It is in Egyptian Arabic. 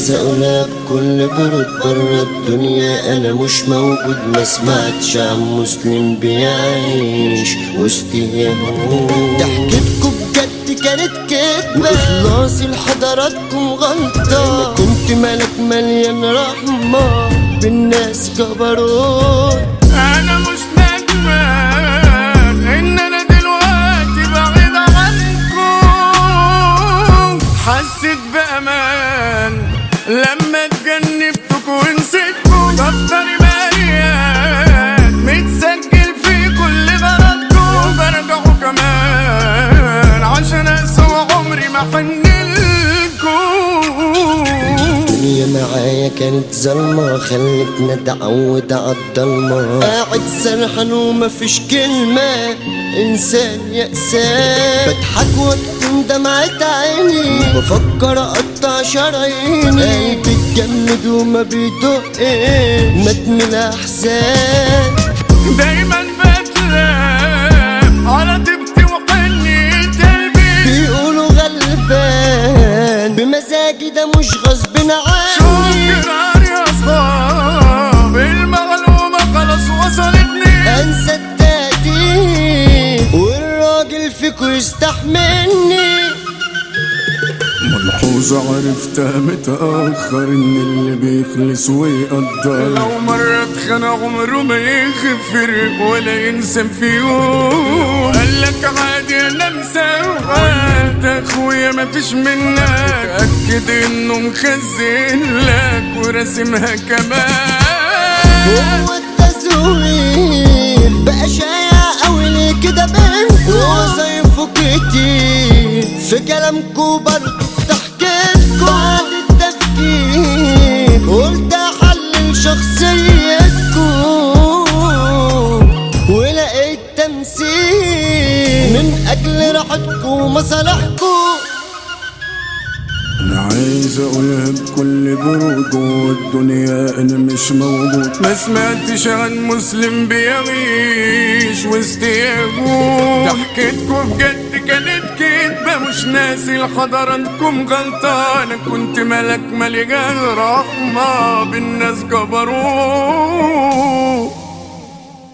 عايز اقولها بكل برود برا الدنيا انا مش موجود ما سمعتش عن مسلم بيعيش وسط يهود ضحكتكم بجد كانت كدبة واخلاصي لحضراتكم غلطة انا كنت ملك مليان رحمة بالناس جبروت انا مش ندمان ان انا دلوقتي بعيد عنكم حسيت بامان لما اتجنبتكم ونسيتكم دفتري مليان متسجل في كل بلدكم برجعوا كمان عشان اسوى عمري ما حنلكم الدنيا معايا كانت ظلمة خلتنا اتعود عالضلمة قاعد سرحان ومفيش كلمة انسان يأسان بضحك واكتم دمعة عيني بفكر اقطع شراييني قلبي اتجمد وما بيدق ندم الاحزان دايما بتلام على طيبتي وحنية قلبي بيقولوا غلبان بمزاجي ده مش غصب عني شكرا يا صاحب المعلومة خلاص وصلتني انسى التهديد والراجل فيكو يستحملني ملحوظة عرفتها متأخر إن اللي بيخلص ويقدر لو مرة اتخانق عمره ما يغفر ولا ينسى في يوم قال لك عادي انا مسوات اخويا مفيش منك اتاكد انه مخزن لك وراسمها كمان هو التزوير بقى شايع قوي ليه كده بينكو وظايفه كتير في كلامكو برضه بتحكيلكو بعد التفكير قلت احلل شخصيتكو ولقيت تمثيل من اجل راحتكو ومصالحكو أنا عايز أقولها بكل برود جوا الدنيا أنا مش موجود ما سمعتش عن مسلم بيعيش وسط يهود ضحكتكم بجد كانت كدبة مش ناسي لحضراتكم غلطان كنت ملك مليان رحمة بالناس جبروت